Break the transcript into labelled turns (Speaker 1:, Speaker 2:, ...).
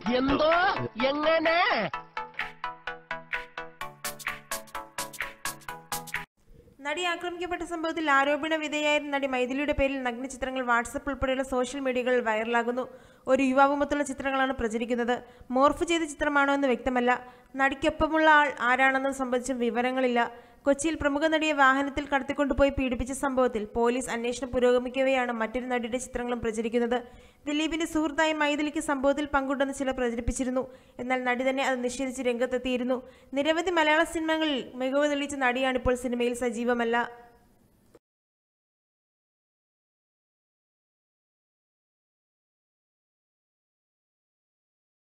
Speaker 1: എന്തോ എങ്ങനെ
Speaker 2: നടി ആക്രമിക്കപ്പെട്ട സംഭവത്തിൽ ആരോപണ വിധേയായിരുന്ന നടി മൈഥിലിയുടെ പേരിൽ നഗ്ന ചിത്രങ്ങൾ വാട്സപ്പ് ഉൾപ്പെടെയുള്ള സോഷ്യൽ മീഡിയകളിൽ വൈറലാകുന്നു ഒരു യുവാവുമൊത്തുള്ള ചിത്രങ്ങളാണ് പ്രചരിക്കുന്നത് മോർഫ് ചെയ്ത ചിത്രമാണോ എന്ന് വ്യക്തമല്ല നടിക്കൊപ്പമുള്ള ആൾ ആരാണെന്നും സംബന്ധിച്ചും വിവരങ്ങളില്ല കൊച്ചിയിൽ പ്രമുഖ നടിയെ വാഹനത്തിൽ കടത്തിക്കൊണ്ടുപോയി പീഡിപ്പിച്ച സംഭവത്തിൽ പോലീസ് അന്വേഷണം പുരോഗമിക്കവെയാണ് മറ്റൊരു നടിയുടെ ചിത്രങ്ങളും പ്രചരിക്കുന്നത് ദിലീപിന്റെ സുഹൃത്തായ മൈഥിലിക്ക് സംഭവത്തിൽ പങ്കുണ്ടെന്ന് ചിലർ പ്രചരിപ്പിച്ചിരുന്നു എന്നാൽ നടി തന്നെ അത് നിഷേധിച്ച് രംഗത്തെത്തിയിരുന്നു നിരവധി മലയാള സിനിമകളിൽ മികവ് തെളിയിച്ച നടിയാണിപ്പോൾ സിനിമയിൽ സജീവമല്ല